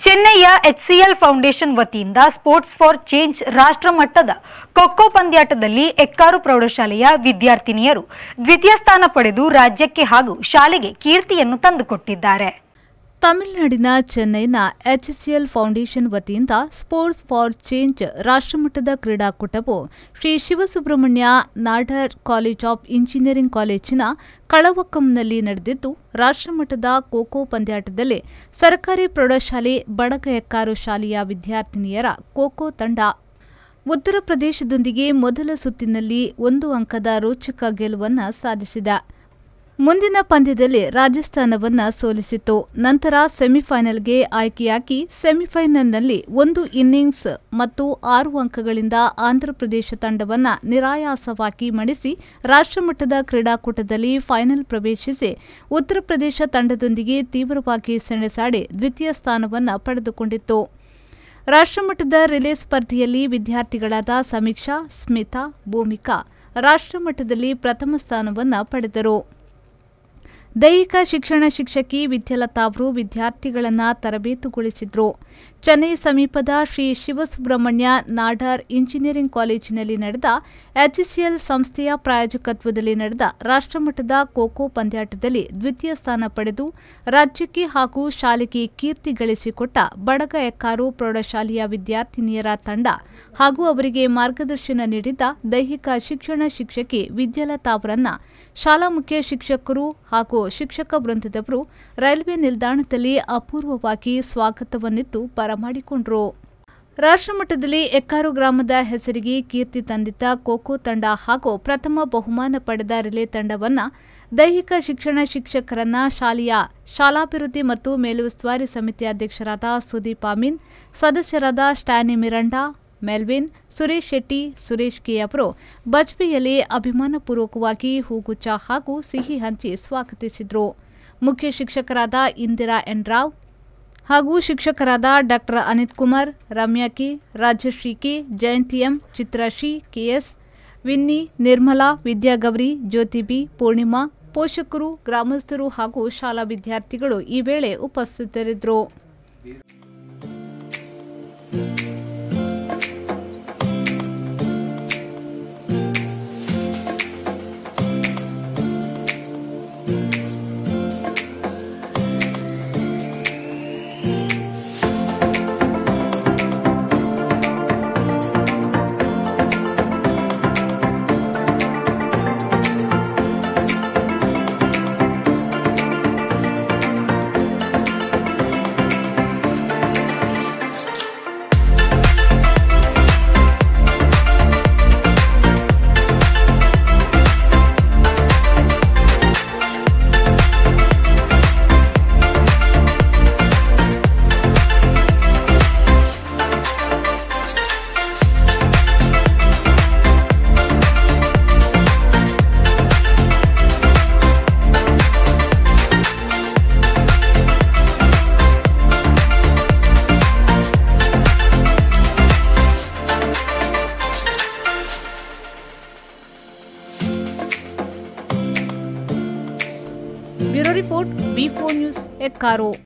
ಚೆನ್ನೈಯ HCL foundation ವತಿಯಿಂದ sports for change ರಾಷ್ಟ್ರ ಮಟ್ಟದ ಖೋಖೋ ಪಂದ್ಯಾಟದಲ್ಲಿ ಎಕ್ಕಾರು ಪ್ರೌಢಶಾಲೆಯ ವಿದ್ಯಾರ್ಥಿನಿಯರು ದ್ವಿತೀಯ ಸ್ಥಾನ ಪಡೆದು ರಾಜ್ಯಕ್ಕೆ ಹಾಗೂ ಶಾಲೆಗೆ ಕೀರ್ತಿಯನ್ನು ತಂದುಕೊಟ್ಟಿದ್ದಾರೆ ತಮಿಳುನಾಡಿನ ಚೆನ್ನೈನ ಎಚ್ಸಿಎಲ್ ಫೌಂಡೇಶನ್ ವತಿಯಿಂದ ಸ್ಪೋರ್ಟ್ಸ್ ಫಾರ್ ಚೇಂಜ್ ರಾಷ್ಟ್ರಮಟ್ಟದ ಕ್ರೀಡಾಕೂಟವು Shri Shivasubramanya Nadar college of engineering ಕಾಲೇಜಿನ ಕಳವಕ್ಕಂನಲ್ಲಿ ನಡೆದಿದ್ದು ರಾಷ್ಟ್ರಮಟ್ಟದ ಖೋಖೋ ಪಂದ್ಯಾಟದಲ್ಲಿ ಸರ್ಕಾರಿ ಪ್ರೌಢಶಾಲೆ ಬಡಗ ಎಕ್ಕಾರು ಶಾಲೆಯ ವಿದ್ಯಾರ್ಥಿನಿಯರ ಖೋಖೋ ತಂಡ ಉತ್ತರ ಪ್ರದೇಶದೊಂದಿಗೆ ಮೊದಲ ಸುತ್ತಿನಲ್ಲಿ ಒಂದು ಅಂಕದ ರೋಚಕ ಗೆಲುವನ್ನು ಸಾಧಿಸಿದೆ ಮುಂದಿನ ಪಂದ್ಯದಲ್ಲಿ ರಾಜಸ್ಥಾನವನ್ನ ಸೋಲಿಸಿತು ನಂತರ ಸೆಮಿಫೈನಲ್ಗೆ ಆಯ್ಕೆಯಾಗಿ ಸೆಮಿಫೈನಲ್ನಲ್ಲಿ ಒಂದು ಇನ್ನಿಂಗ್ಸ್ ಮತ್ತು ಆರು ಅಂಕಗಳಿಂದ ಆಂಧ್ರಪ್ರದೇಶ ತಂಡವನ್ನ ನಿರಾಯಾಸವಾಗಿ ಮಣಿಸಿ ರಾಷ್ಟ್ರಮಟ್ಟದ ಕ್ರೀಡಾಕೂಟದಲ್ಲಿ ಫೈನಲ್ ಪ್ರವೇಶಿಸಿ ಉತ್ತರ ಪ್ರದೇಶ ತಂಡದೊಂದಿಗೆ ತೀವ್ರವಾಗಿ ಸೆಣಸಾಡಿ ದ್ವಿತೀಯ ಸ್ಥಾನವನ್ನ ಪಡೆದುಕೊಂಡಿತ್ತು ರಾಷ್ಟ್ರಮಟ್ಟದ ರಿಲೇ ಸ್ಪರ್ಧೆಯಲ್ಲಿ ವಿದ್ಯಾರ್ಥಿಗಳಾದ ಸಮೀಕ್ಷಾ ಸ್ಮಿತಾ ಭೂಮಿಕಾ ರಾಷ್ಟ್ರಮಟ್ಟದಲ್ಲಿ ಪ್ರಥಮ ಸ್ಥಾನವನ್ನು ಪಡೆದರು ದೈಹಿಕ ಶಿಕ್ಷಣ ಶಿಕ್ಷಕಿ ವಿದ್ಯಾಲತಾ ಅವರು ವಿದ್ಯಾರ್ಥಿಗಳನ್ನು ತರಬೇತುಗೊಳಿಸಿದ್ರು ಚೆನ್ನೈ ಸಮೀಪದ ಶ್ರೀ ಶಿವಸುಬ್ರಹ್ಮಣ್ಯ ನಾಡರ್ ಇಂಜಿನಿಯರಿಂಗ್ ಕಾಲೇಜಿನಲ್ಲಿ ನಡೆದ ಎಚ್ಸಿಎಲ್ ಸಂಸ್ಥೆಯ ಪ್ರಾಯೋಜಕತ್ವದಲ್ಲಿ ನಡೆದ ರಾಷ್ಟ್ರಮಟ್ಟದ ಖೋಖೋ ಪಂದ್ಯಾಟದಲ್ಲಿ ದ್ವಿತೀಯ ಸ್ಥಾನ ಪಡೆದು ರಾಜ್ಯಕ್ಕೆ ಹಾಗೂ ಶಾಲೆಗೆ ಕೀರ್ತಿ ಗಳಿಸಿಕೊಟ್ಟ ಬಡಗ ಎಕ್ಕಾರು ಪ್ರೌಢಶಾಲೆಯ ವಿದ್ಯಾರ್ಥಿನಿಯರ ತಂಡ ಹಾಗೂ ಅವರಿಗೆ ಮಾರ್ಗದರ್ಶನ ನೀಡಿದ್ದ ದೈಹಿಕ ಶಿಕ್ಷಣ ಶಿಕ್ಷಕಿ ವಿದ್ಯಾಲತಾ ಅವರನ್ನ ಶಾಲಾ ಮುಖ್ಯ ಶಿಕ್ಷಕರು ಹಾಗೂ ಶಿಕ್ಷಕ ವೃಂದದವರು ರೈಲ್ವೆ ನಿಲ್ದಾಣದಲ್ಲಿ ಅಪೂರ್ವವಾಗಿ ಸ್ವಾಗತವನ್ನಿತ್ತು ಬರಮಾಡಿಕೊಂಡರು ರಾಷ್ಟ್ರಮಟ್ಟದಲ್ಲಿ ಎಕ್ಕಾರು ಗ್ರಾಮದ ಹೆಸರಿಗೆ ಕೀರ್ತಿ ತಂದಿದ್ದ ಖೋಖೋ ತಂಡ ಹಾಗೂ ಪ್ರಥಮ ಬಹುಮಾನ ಪಡೆದ ರಿಲೇ ತಂಡವನ್ನ ದೈಹಿಕ ಶಿಕ್ಷಣ ಶಿಕ್ಷಕರನ್ನ ಶಾಲೆಯ ಶಾಲಾಭಿವೃದ್ಧಿ ಮತ್ತು ಮೇಲುಸ್ತುವಾರಿ ಸಮಿತಿ ಅಧ್ಯಕ್ಷರಾದ ಸುದೀಪ್ ಅಮೀನ್ ಸದಸ್ಯರಾದ ಸ್ಟ್ಯಾನಿ ಮಿರಂಡಾ ಮೆಲ್ವಿನ್ ಸುರೇಶ್ ಶೆಟ್ಟಿ ಸುರೇಶ್ ಕೆ ಅವರು ಬಜ್ಪೆಯಲ್ಲಿ ಅಭಿಮಾನಪೂರ್ವಕವಾಗಿ ಹೂಗುಚ್ಚ ಹಾಗೂ ಸಿಹಿ ಹಂಚಿ ಸ್ವಾಗತಿಸಿದರು ಮುಖ್ಯ ಶಿಕ್ಷಕರಾದ ಇಂದಿರಾ ಎನ್ ರಾವ್ ಹಾಗೂ ಶಿಕ್ಷಕರಾದ doctor Anith Kumar Ramya K Rajashree K Jayanthi M Chitrashree KS Vinni Nirmala Vidyagowri Jyothi B Poornima ಪೋಷಕರು ಗ್ರಾಮಸ್ಥರು ಹಾಗೂ ಶಾಲಾ ವಿದ್ಯಾರ್ಥಿಗಳು ಈ ವೇಳೆ ಉಪಸ್ಥಿತರಿದ್ದರು bureau report B four news ಎಕ್ಕಾರೋ